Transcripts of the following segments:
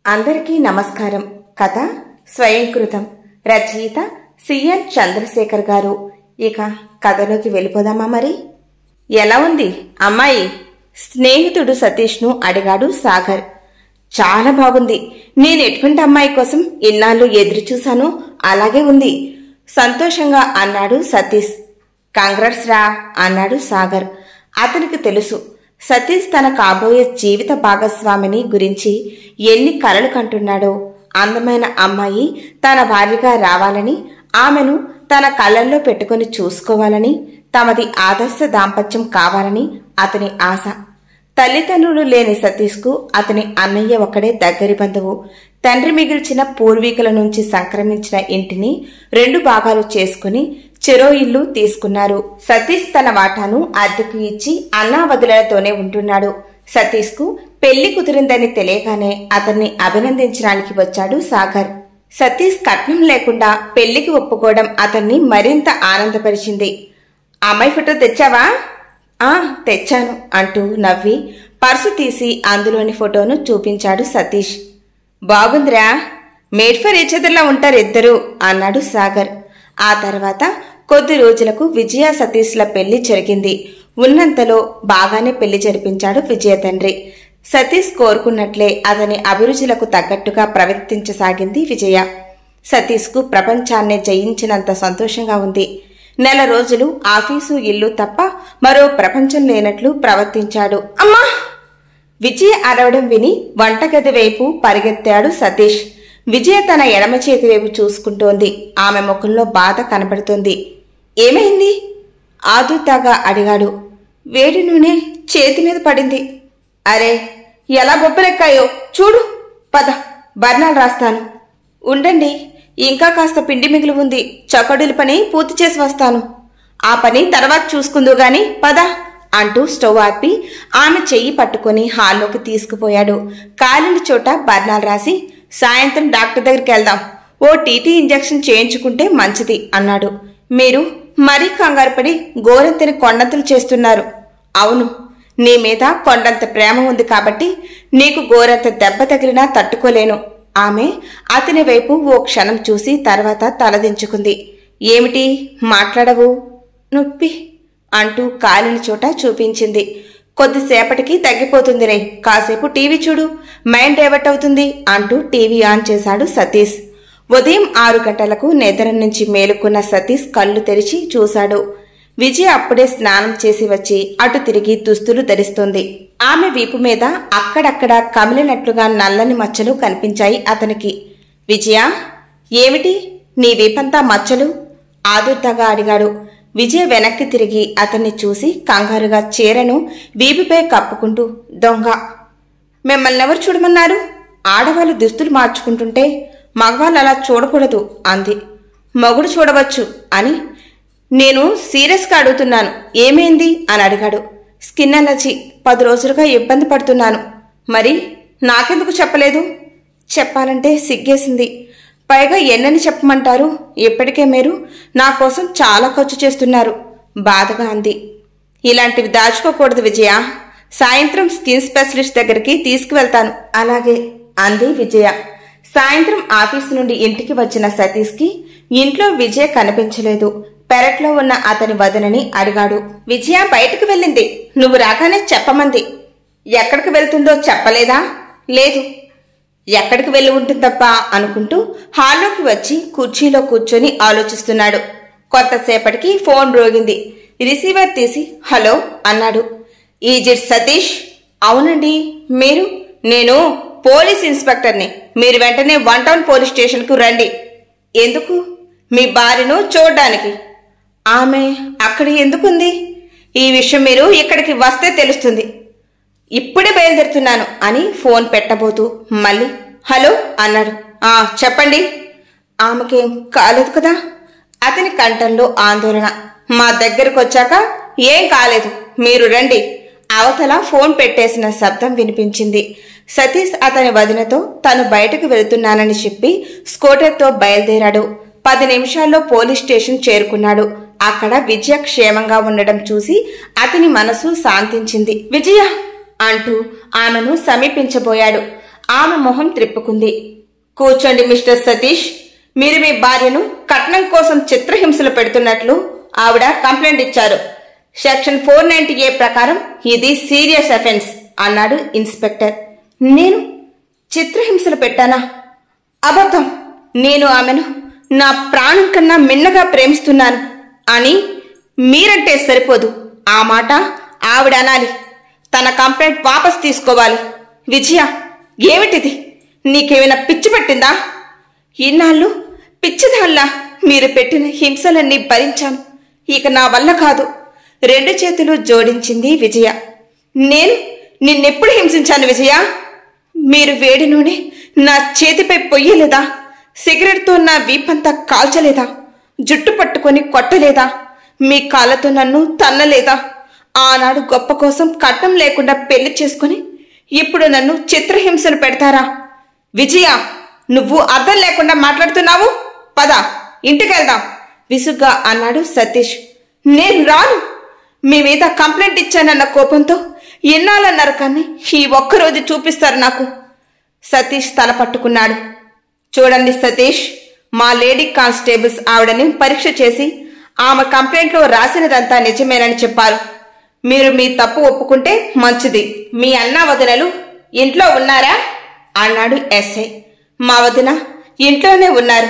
అందరికీ నమస్కారం కథ స్వయంకృతం రచయిత సిఎన్ చంద్రశేఖర్ గారు ఇక కథలోకి వెళ్ళిపోదామా మరి ఎలా ఉంది అమ్మాయి స్నేహితుడు సతీష్ను అడిగాడు సాగర్ చాలా బాగుంది నేను ఎటువంటి అమ్మాయి కోసం ఇన్నాళ్ళు ఎదురు చూశాను అలాగే ఉంది సంతోషంగా అన్నాడు సతీష్ కంగ్రాట్స్ రా అన్నాడు సాగర్ అతనికి తెలుసు సతీష్ తన కాబోయే జీవిత భాగస్వామిని గురించి ఎన్ని కలలు కంటున్నాడో అందమైన అమ్మాయి తన భార్యగా రావాలని ఆమెను తన కళ్ళల్లో పెట్టుకుని చూసుకోవాలని తమది ఆదర్శ దాంపత్యం కావాలని అతని ఆశ తల్లిదండ్రులు లేని సతీష్కు అతని అన్నయ్య ఒకడే దగ్గరి బంధువు తండ్రి మిగిల్చిన పూర్వీకుల నుంచి సంక్రమించిన ఇంటిని రెండు భాగాలు చేసుకుని చెరో ఇల్లు తీసుకున్నారు సతీష్ తన వాటాను అద్దెకు ఇచ్చి అన్నావదులతోనే ఉంటున్నాడు సతీష్కు పెళ్లి కుదిరిందని తెలియగానే అతన్ని అభినందించడానికి వచ్చాడు సాగర్ సతీష్ కట్నం లేకుండా పెళ్లికి ఒప్పుకోవడం అతన్ని మరింత ఆనందపరిచింది అమ్మాయి ఫోటో తెచ్చావా ఆ తెచ్చాను అంటూ నవ్వి పర్సు తీసి అందులోని ఫోటోను చూపించాడు సతీష్ బాగుందిరా మేడ్ ఫర్ ఈచ్ అదర్లా ఉంటారు ఇద్దరు అన్నాడు సాగర్ ఆ తర్వాత కొద్ది రోజులకు విజయ సతీష్ల పెళ్లి జరిగింది ఉన్నంతలో బాగానే పెళ్లి జరిపించాడు విజయ తండ్రి సతీష్ కోరుకున్నట్లే అతని అభిరుచులకు తగ్గట్టుగా ప్రవర్తించసాగింది విజయ సతీష్కు ప్రపంచాన్నే జయించినంత సంతోషంగా ఉంది నెల రోజులు ఆఫీసు ఇల్లు తప్ప మరో ప్రపంచం లేనట్లు ప్రవర్తించాడు అమ్మా విజయ అరవడం విని వంటగది వైపు పరిగెత్తాడు సతీష్ విజయ తన ఎడమ చేతి వైపు చూసుకుంటోంది ఆమె ముఖంలో బాధ కనబడుతోంది ఏమైంది ఆదుతాగా అడిగాడు వేడి నూనె చేతి మీద పడింది అరే ఎలా బొబ్బలెక్కాయో చూడు పద బర్ణాలు రాస్తాను ఉండండి ఇంకా కాస్త పిండి మిగిలి ఉంది చకడుల పని పూర్తి చేసి వస్తాను ఆ పని తర్వాత చూసుకుందు గాని పద అంటూ స్టవ్ ఆపి ఆమె చెయ్యి పట్టుకుని హాల్లోకి తీసుకుపోయాడు కాలిన చోట బర్ణాలు రాసి సాయంత్రం డాక్టర్ దగ్గరికి వెళ్దాం ఓ టీటీ ఇంజెక్షన్ చేయించుకుంటే మంచిది అన్నాడు మీరు మరీ కంగారుపడి గోరంతని కొండంతలు చేస్తున్నారు అవును నీ మీద కొండంత ప్రేమ ఉంది కాబట్టి నీకు గోరంత దెబ్బ తగిలినా తట్టుకోలేను ఆమె అతని వైపు ఓ క్షణం చూసి తర్వాత తలదించుకుంది ఏమిటి మాట్లాడవు నొప్పి అంటూ కాలిన చోట చూపించింది కొద్దిసేపటికి తగ్గిపోతుంది రే కాసేపు టీవీ చూడు మైండ్ డైవర్ట్ అవుతుంది అంటూ టీవీ ఆన్ చేశాడు సతీష్ ఉదయం ఆరు గంటలకు నిద్ర నుంచి మేలుకున్న సతీష్ కళ్ళు తెరిచి చూశాడు విజయ అప్పుడే స్నానం చేసి వచ్చి అటు తిరిగి దుస్తులు ధరిస్తోంది ఆమె వీపు మీద అక్కడక్కడ కమిలినట్లుగా నల్లని మచ్చలు కనిపించాయి అతనికి విజయ ఏమిటి నీ వీపంతా మచ్చలు ఆదుర్తగా అడిగాడు విజయ వెనక్కి తిరిగి అతన్ని చూసి కంగారుగా చీరను వీపుపై కప్పుకుంటూ దొంగ మిమ్మల్ని ఎవరు చూడమన్నారు ఆడవాళ్ళు దుస్తులు మార్చుకుంటుంటే మగవాళ్ళు అలా చూడకూడదు అంది మగుడు చూడవచ్చు అని నేను సీరియస్గా అడుగుతున్నాను ఏమైంది అని అడిగాడు స్కిన్ అలర్జీ పది రోజులుగా ఇబ్బంది పడుతున్నాను మరి నాకెందుకు చెప్పలేదు చెప్పాలంటే సిగ్గేసింది పైగా ఎన్నని చెప్పమంటారు ఇప్పటికే మీరు నా కోసం చాలా ఖర్చు చేస్తున్నారు బాధగా అంది ఇలాంటివి దాచుకోకూడదు విజయ సాయంత్రం స్కిన్ స్పెషలిస్ట్ దగ్గరికి తీసుకువెళ్తాను అలాగే అంది విజయ సాయంత్రం ఆఫీస్ నుండి ఇంటికి వచ్చిన సతీష్కి ఇంట్లో విజయ కనిపించలేదు పెరట్లో ఉన్న అతని వదనని అడిగాడు విజయ బయటకు వెళ్ళింది నువ్వు రాగానే చెప్పమంది ఎక్కడికి వెళ్తుందో చెప్పలేదా లేదు ఎక్కడికి వెళ్ళి ఉంటుందప్ప అనుకుంటూ హాల్లోకి వచ్చి కుర్చీలో కూర్చొని ఆలోచిస్తున్నాడు కొంతసేపటికి ఫోన్ రోగింది రిసీవర్ తీసి హలో అన్నాడు ఈజిట్ సతీష్ అవునండి మీరు నేను పోలీస్ ఇన్స్పెక్టర్ని మీరు వెంటనే వన్ టౌన్ పోలీస్ స్టేషన్కు రండి ఎందుకు మీ భార్యను చూడ్డానికి ఆమె అక్కడ ఎందుకుంది ఈ విషయం మీరు ఇక్కడికి వస్తే తెలుస్తుంది ఇప్పుడే బయలుదేరుతున్నాను అని ఫోన్ పెట్టబోతూ మళ్ళీ హలో అన్నాడు ఆ చెప్పండి ఆమెకేం కాలేదు కదా అతని కంఠంలో ఆందోళన మా దగ్గరకు వచ్చాక ఏం కాలేదు మీరు రండి అవతల ఫోన్ పెట్టేసిన శబ్దం వినిపించింది సతీష్ అతని వదినతో తను బయటకు వెళ్తున్నానని చెప్పి స్కూటర్తో బయలుదేరాడు పది నిమిషాల్లో పోలీస్ స్టేషన్ చేరుకున్నాడు అక్కడ విజయ క్షేమంగా ఉండడం చూసి అతని మనసు శాంతించింది విజయ అంటూ ఆమెను సమీపించబోయాడు ఆమె మొహం త్రిప్పుకుంది కూర్చోండి మిస్టర్ సతీష్ మీరు మీ భార్యను కట్నం కోసం చిత్రహింసలు పెడుతున్నట్లు ఆవిడ కంప్లైంట్ ఇచ్చారు సెక్షన్ ఫోర్ నైన్టీ ఏ ప్రకారం ఇది సీరియస్ అఫెన్స్ అన్నాడు ఇన్స్పెక్టర్ నేను చిత్రహింసలు పెట్టానా అబద్ధం నేను ఆమెను నా ప్రాణం కన్నా మిన్నగా ప్రేమిస్తున్నాను అని మీరంటే సరిపోదు ఆ మాట ఆవిడ అనాలి తన కంప్లైంట్ వాపస్ తీసుకోవాలి విజయ ఏమిటిది నీకేమైనా పిచ్చి పట్టిందా ఇన్నాళ్ళు పిచ్చిదాల్లా మీరు పెట్టిన హింసలన్నీ భరించాను ఇక నా వల్ల కాదు రెండు చేతులు జోడించింది విజయ నేను నిన్నెప్పుడు హింసించాను విజయ మీరు వేడి నూనె నా చేతిపై పొయ్యలేదా సిగరెట్తో నా వీపంతా కాల్చలేదా జుట్టు పట్టుకొని కొట్టలేదా మీ కాళ్ళతో నన్ను తన్నలేదా ఆనాడు గొప్ప కోసం కట్నం లేకుండా పెళ్లి చేసుకుని ఇప్పుడు నన్ను చిత్రహింసలు పెడతారా విజయ నువ్వు అర్థం లేకుండా మాట్లాడుతున్నావు పద ఇంటికెళ్దాం విసుగ్గా అన్నాడు సతీష్ నేను రాను మీ మీద కంప్లైంట్ ఇచ్చానన్న కోపంతో ఎన్నాళ్ళ నరకాన్ని ఈ ఒక్కరోజు చూపిస్తారు నాకు సతీష్ తల పట్టుకున్నాడు చూడండి సతీష్ మా లేడీ కానిస్టేబుల్స్ ఆవిడని పరీక్ష చేసి ఆమె కంప్లైంట్లో రాసినదంతా నిజమేనని చెప్పారు మీరు మీ తప్పు ఒప్పుకుంటే మంచిది మీ అన్న వదినలు ఇంట్లో ఉన్నారా అన్నాడు ఎస్ఐ మా వదిన ఇంట్లోనే ఉన్నారు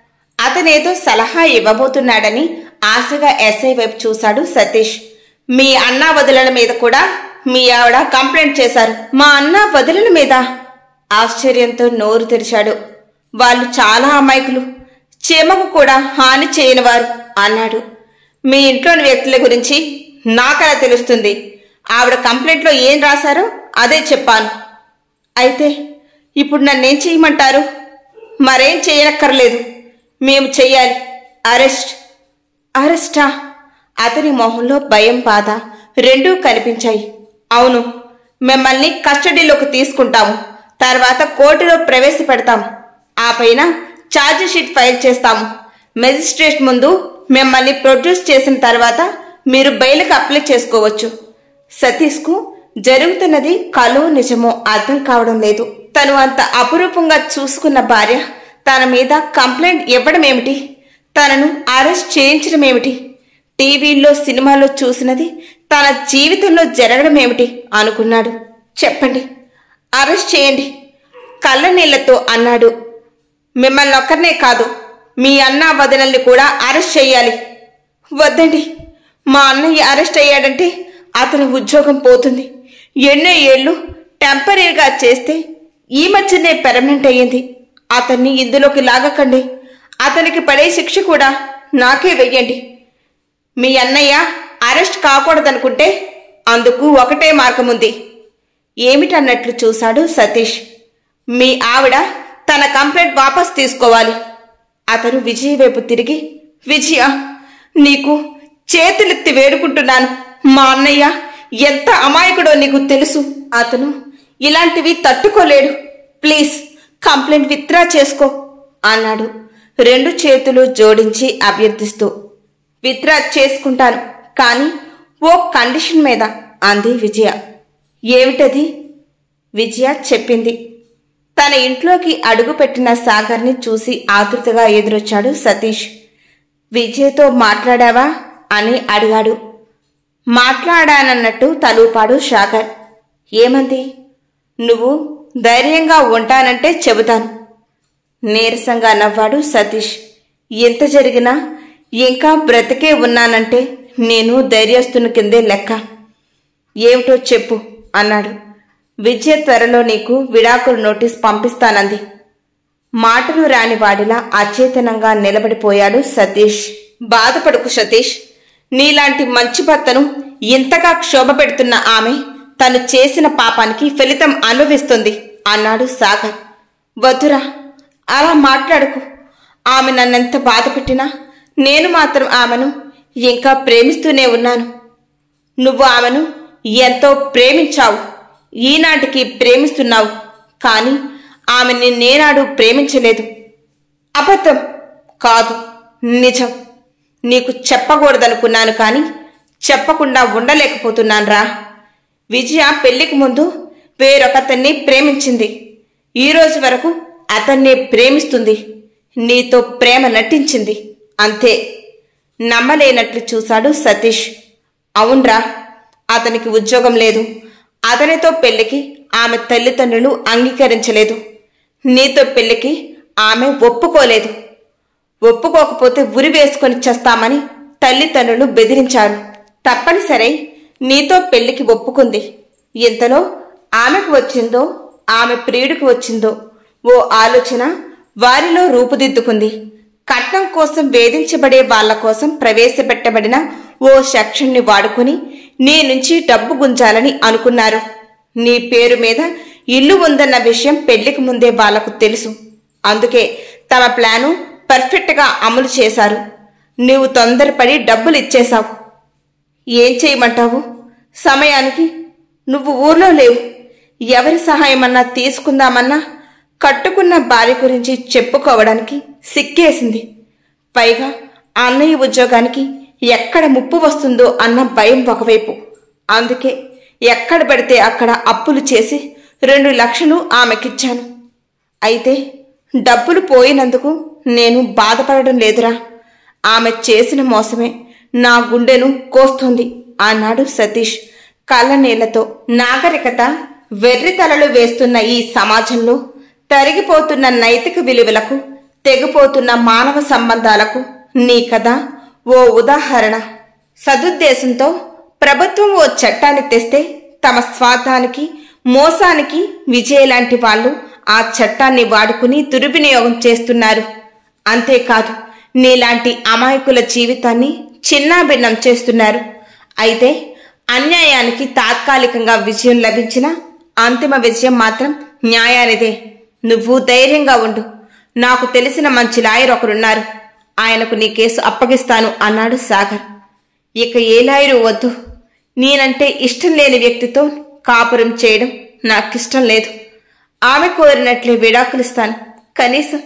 అతనేదో సలహా ఇవ్వబోతున్నాడని ఆశగా ఎస్ఐ వైపు చూశాడు సతీష్ మీ అన్న వదిలల మీద కూడా మీ ఆవిడ కంప్లైంట్ చేశారు మా అన్న వదిలల మీద ఆశ్చర్యంతో నోరు తెరిచాడు వాళ్ళు చాలా అమాయకులు చీమకు కూడా హాని చేయనివారు అన్నాడు మీ ఇంట్లోని వ్యక్తుల గురించి నాకలా తెలుస్తుంది ఆవిడ కంప్లైంట్లో ఏం రాశారో అదే చెప్పాను అయితే ఇప్పుడు నన్నేం చేయమంటారు మరేం చేయనక్కర్లేదు మేము చెయ్యాలి అరెస్ట్ అరెస్టా అతని మొహంలో భయం బాధ రెండూ కనిపించాయి అవును మిమ్మల్ని కస్టడీలోకి తీసుకుంటాము తర్వాత కోర్టులో ప్రవేశపెడతాం ఆ పైన ఛార్జ్ షీట్ ఫైల్ చేస్తాము మెజిస్ట్రేట్ ముందు మిమ్మల్ని ప్రొడ్యూస్ చేసిన తర్వాత మీరు బెయిల్కి అప్లై చేసుకోవచ్చు సతీష్కు జరుగుతున్నది కలో నిజమో అర్థం కావడం లేదు తను అంత అపురూపంగా చూసుకున్న భార్య తన మీద కంప్లైంట్ ఇవ్వడం ఏమిటి తనను అరెస్ట్ చేయించడం ఏమిటి టీవీల్లో సినిమాలో చూసినది తన జీవితంలో జరగడం ఏమిటి అనుకున్నాడు చెప్పండి అరెస్ట్ చేయండి కళ్ళ నీళ్లతో అన్నాడు మిమ్మల్ని ఒక్కరినే కాదు మీ అన్న వదనల్ని కూడా అరెస్ట్ చేయాలి వద్దండి మా అన్నయ్య అరెస్ట్ అయ్యాడంటే అతని ఉద్యోగం పోతుంది ఎన్నో ఏళ్ళు టెంపరీగా చేస్తే ఈ మధ్యనే పెర్మనెంట్ అయ్యింది అతన్ని ఇందులోకి లాగకండి అతనికి పడే శిక్ష కూడా నాకే వెయ్యండి మీ అన్నయ్య అరెస్ట్ కాకూడదనుకుంటే అందుకు ఒకటే మార్గం ఉంది ఏమిటన్నట్లు చూశాడు సతీష్ మీ ఆవిడ తన కంప్లైంట్ వాపస్ తీసుకోవాలి అతను విజయ్ వైపు తిరిగి విజయ నీకు చేతులెత్తి వేడుకుంటున్నాను మా అన్నయ్య ఎంత అమాయకుడో నీకు తెలుసు అతను ఇలాంటివి తట్టుకోలేడు ప్లీజ్ కంప్లైంట్ విత్డ్రా చేసుకో అన్నాడు రెండు చేతులు జోడించి అభ్యర్థిస్తూ విత్డ్రా చేసుకుంటాను కానీ ఓ కండిషన్ మీద అంది విజయ ఏమిటది విజయ చెప్పింది తన ఇంట్లోకి అడుగుపెట్టిన సాగర్ని చూసి ఆతృతగా ఎదురొచ్చాడు సతీష్ విజయ్తో మాట్లాడావా అని అడిగాడు మాట్లాడానన్నట్టు తలూపాడు సాగర్ ఏమంది నువ్వు ధైర్యంగా ఉంటానంటే చెబుతాను నీరసంగా నవ్వాడు సతీష్ ఎంత జరిగినా ఇంకా బ్రతికే ఉన్నానంటే నేను ధైర్యస్తుని కిందే లెక్క ఏమిటో చెప్పు అన్నాడు విజయ త్వరలో నీకు విడాకుల నోటీస్ పంపిస్తానంది మాటలు రాని వాడిలా అచేతనంగా నిలబడిపోయాడు సతీష్ బాధపడుకు సతీష్ నీలాంటి మంచి భర్తను ఇంతగా క్షోభ పెడుతున్న ఆమె తను చేసిన పాపానికి ఫలితం అనుభవిస్తుంది అన్నాడు సాగర్ వద్దురా అలా మాట్లాడుకు ఆమె నన్నెంత బాధ పెట్టినా నేను మాత్రం ఆమెను ఇంకా ప్రేమిస్తూనే ఉన్నాను నువ్వు ఆమెను ఎంతో ప్రేమించావు ఈనాటికి ప్రేమిస్తున్నావు కానీ ఆమె నిన్నేనాడు ప్రేమించలేదు అబద్ధం కాదు నిజం నీకు చెప్పకూడదనుకున్నాను కానీ చెప్పకుండా ఉండలేకపోతున్నాను రా విజయ పెళ్లికి ముందు వేరొకతన్ని ప్రేమించింది ఈ రోజు వరకు అతన్నే ప్రేమిస్తుంది నీతో ప్రేమ నటించింది అంతే నమ్మలేనట్లు చూశాడు సతీష్ అవునరా అతనికి ఉద్యోగం లేదు అతనితో పెళ్లికి ఆమె తల్లిదండ్రులు అంగీకరించలేదు నీతో పెళ్లికి ఆమె ఒప్పుకోలేదు ఒప్పుకోకపోతే ఉరి వేసుకొని చేస్తామని తల్లిదండ్రులు బెదిరించారు తప్పనిసరై నీతో పెళ్లికి ఒప్పుకుంది ఇంతలో ఆమెకు వచ్చిందో ఆమె ప్రియుడికి వచ్చిందో ఓ ఆలోచన వారిలో రూపుదిద్దుకుంది కట్నం కోసం వేధించబడే వాళ్ళ కోసం ప్రవేశపెట్టబడిన ఓ సెక్షన్ని వాడుకుని నీ నుంచి డబ్బు గుంజాలని అనుకున్నారు నీ పేరు మీద ఇల్లు ఉందన్న విషయం పెళ్లికి ముందే వాళ్లకు తెలుసు అందుకే తమ ప్లాను పర్ఫెక్ట్గా అమలు చేశారు నువ్వు తొందరపడి డబ్బులు ఇచ్చేశావు ఏం చేయమంటావు సమయానికి నువ్వు ఊర్లో లేవు ఎవరి సహాయమన్నా తీసుకుందామన్నా కట్టుకున్న భార్య గురించి చెప్పుకోవడానికి సిక్కేసింది పైగా అన్నయ్య ఉద్యోగానికి ఎక్కడ ముప్పు వస్తుందో అన్న భయం ఒకవైపు అందుకే ఎక్కడ పడితే అక్కడ అప్పులు చేసి రెండు లక్షలు ఆమెకిచ్చాను అయితే డబ్బులు పోయినందుకు నేను బాధపడడం లేదురా ఆమె చేసిన మోసమే నా గుండెను కోస్తోంది అన్నాడు సతీష్ కళ్ళనీళ్లతో నాగరికత వెర్రి తలలు వేస్తున్న ఈ సమాజంలో తరిగిపోతున్న నైతిక విలువలకు తెగిపోతున్న మానవ సంబంధాలకు నీ కథ ఓ ఉదాహరణ సదుద్దేశంతో ప్రభుత్వం ఓ చట్టాన్ని తెస్తే తమ స్వార్థానికి మోసానికి విజయ్ లాంటి వాళ్ళు ఆ చట్టాన్ని వాడుకుని దుర్వినియోగం చేస్తున్నారు అంతేకాదు నీలాంటి అమాయకుల జీవితాన్ని చిన్నాభిన్నం చేస్తున్నారు అయితే అన్యాయానికి తాత్కాలికంగా విజయం లభించిన అంతిమ విజయం మాత్రం న్యాయానిదే నువ్వు ధైర్యంగా ఉండు నాకు తెలిసిన మంచి లాయర్ ఒకరున్నారు ఆయనకు నీ కేసు అప్పగిస్తాను అన్నాడు సాగర్ ఇక ఏ లాయరు వద్దు నేనంటే ఇష్టం లేని వ్యక్తితో కాపురం చేయడం నాకిష్టం లేదు ఆమె కోరినట్లే విడాకులిస్తాను కనీసం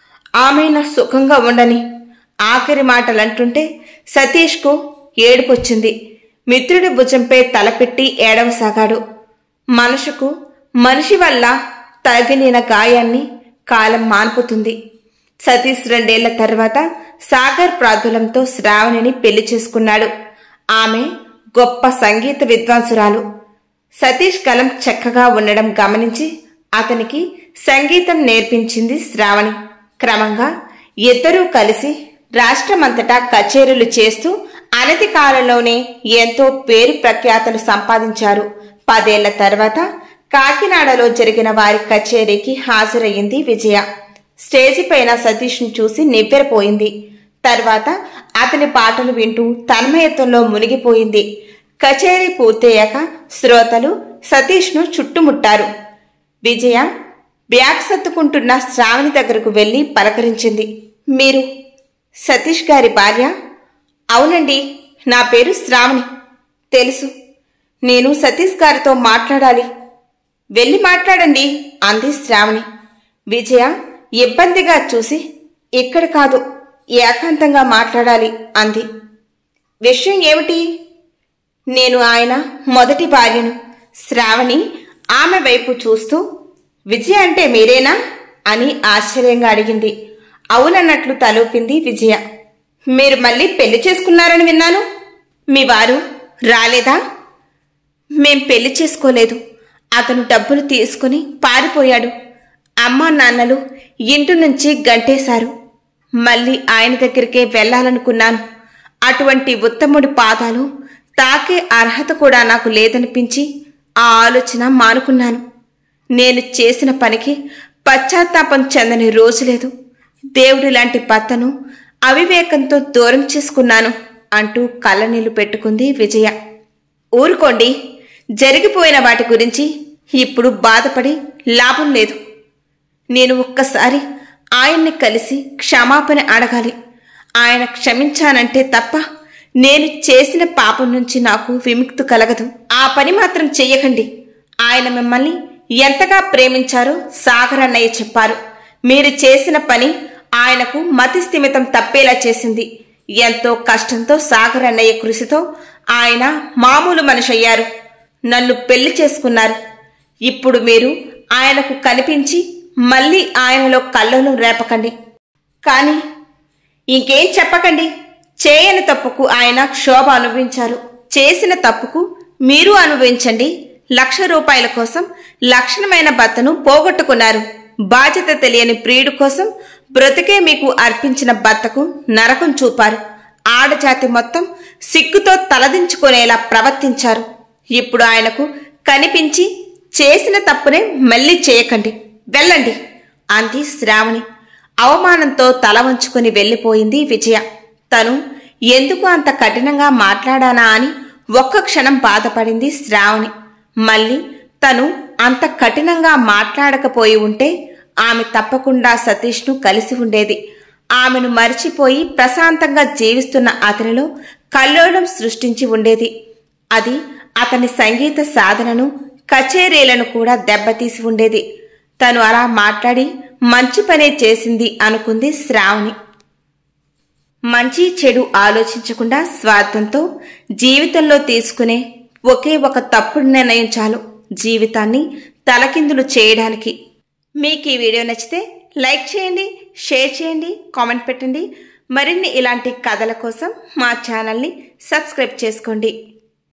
ఆమె నా సుఖంగా ఉండని ఆఖరి మాటలంటుంటే సతీష్కు ఏడుపొచ్చింది మిత్రుడి భుజంపై తలపెట్టి ఏడవసాగాడు మనసుకు మనిషి వల్ల తగిలిన గాయాన్ని కాలం మాన్పుతుంది సతీష్ రెండేళ్ల తర్వాత సాగర్ ప్రాధులంతో శ్రావణిని పెళ్లి చేసుకున్నాడు ఆమె గొప్ప సంగీత విద్వాంసురాలు సతీష్ కలం చక్కగా ఉండడం గమనించి అతనికి సంగీతం నేర్పించింది శ్రావణి క్రమంగా ఇద్దరూ కలిసి రాష్ట్రమంతటా కచేరీలు చేస్తూ అనతి కాలంలోనే ఎంతో పేరు ప్రఖ్యాతలు సంపాదించారు పదేళ్ల తర్వాత కాకినాడలో జరిగిన వారి కచేరీకి హాజరయ్యింది విజయ స్టేజి పైన సతీష్ను చూసి నివ్వెరపోయింది తర్వాత అతని పాటలు వింటూ తన్మయత్వంలో మునిగిపోయింది కచేరీ పూర్తయ్యాక శ్రోతలు సతీష్ను చుట్టుముట్టారు విజయ బ్యాగ్ సర్దుకుంటున్న శ్రావణి దగ్గరకు వెళ్లి పలకరించింది మీరు సతీష్ గారి భార్య అవునండి నా పేరు శ్రావణి తెలుసు నేను సతీష్ గారితో మాట్లాడాలి వెళ్ళి మాట్లాడండి అంది శ్రావణి విజయ ఇబ్బందిగా చూసి ఇక్కడ కాదు ఏకాంతంగా మాట్లాడాలి అంది విషయం ఏమిటి నేను ఆయన మొదటి భార్యను శ్రావణి ఆమె వైపు చూస్తూ విజయ అంటే మీరేనా అని ఆశ్చర్యంగా అడిగింది అవునన్నట్లు తలూపింది విజయ మీరు మళ్ళీ పెళ్లి చేసుకున్నారని విన్నాను మీ వారు రాలేదా మేం పెళ్లి చేసుకోలేదు అతను డబ్బులు తీసుకుని పారిపోయాడు అమ్మా నాన్నలు ఇంటి నుంచి గంటేశారు మళ్ళీ ఆయన దగ్గరికే వెళ్ళాలనుకున్నాను అటువంటి ఉత్తముడి పాదాలు తాకే అర్హత కూడా నాకు లేదనిపించి ఆ ఆలోచన మానుకున్నాను నేను చేసిన పనికి పశ్చాత్తాపం చెందని రోజు లేదు దేవుడి లాంటి భర్తను అవివేకంతో దూరం చేసుకున్నాను అంటూ కళ్ళనీళ్లు పెట్టుకుంది విజయ ఊరుకోండి జరిగిపోయిన వాటి గురించి ఇప్పుడు బాధపడి లాభం లేదు నేను ఒక్కసారి ఆయన్ని కలిసి క్షమాపణ అడగాలి ఆయన క్షమించానంటే తప్ప నేను చేసిన పాపం నుంచి నాకు విముక్తి కలగదు ఆ పని మాత్రం చెయ్యకండి ఆయన మిమ్మల్ని ఎంతగా ప్రేమించారో సాగర్ అన్నయ్య చెప్పారు మీరు చేసిన పని ఆయనకు మతి స్థిమితం తప్పేలా చేసింది ఎంతో కష్టంతో సాగర్ అన్నయ్య కృషితో ఆయన మామూలు మనిషి అయ్యారు నన్ను పెళ్లి చేసుకున్నారు ఇప్పుడు మీరు ఆయనకు కనిపించి మళ్ళీ ఆయనలో కల్లోలం రేపకండి కానీ ఇంకేం చెప్పకండి చేయని తప్పుకు ఆయన క్షోభ అనుభవించారు చేసిన తప్పుకు మీరు అనుభవించండి లక్ష రూపాయల కోసం లక్షణమైన భర్తను పోగొట్టుకున్నారు బాధ్యత తెలియని ప్రియుడు కోసం బ్రతికే మీకు అర్పించిన భర్తకు నరకం చూపారు ఆడజాతి మొత్తం సిగ్గుతో తలదించుకునేలా ప్రవర్తించారు ఇప్పుడు ఆయనకు కనిపించి చేసిన తప్పునే మళ్ళీ చేయకండి వెళ్ళండి అంది శ్రావణి అవమానంతో తల వంచుకుని వెళ్ళిపోయింది విజయ తను ఎందుకు అంత కఠినంగా మాట్లాడానా అని ఒక్క క్షణం బాధపడింది శ్రావణి మళ్ళీ తను అంత కఠినంగా మాట్లాడకపోయి ఉంటే ఆమె తప్పకుండా సతీష్ను కలిసి ఉండేది ఆమెను మరిచిపోయి ప్రశాంతంగా జీవిస్తున్న అతనిలో కల్లోలం సృష్టించి ఉండేది అది అతని సంగీత సాధనను కచేరీలను కూడా దెబ్బతీసి ఉండేది తను అలా మాట్లాడి మంచి పనే చేసింది అనుకుంది శ్రావణి మంచి చెడు ఆలోచించకుండా స్వార్థంతో జీవితంలో తీసుకునే ఒకే ఒక తప్పుడు నిర్ణయం చాలు జీవితాన్ని తలకిందులు చేయడానికి మీకు ఈ వీడియో నచ్చితే లైక్ చేయండి షేర్ చేయండి కామెంట్ పెట్టండి మరిన్ని ఇలాంటి కథల కోసం మా ఛానల్ని సబ్స్క్రైబ్ చేసుకోండి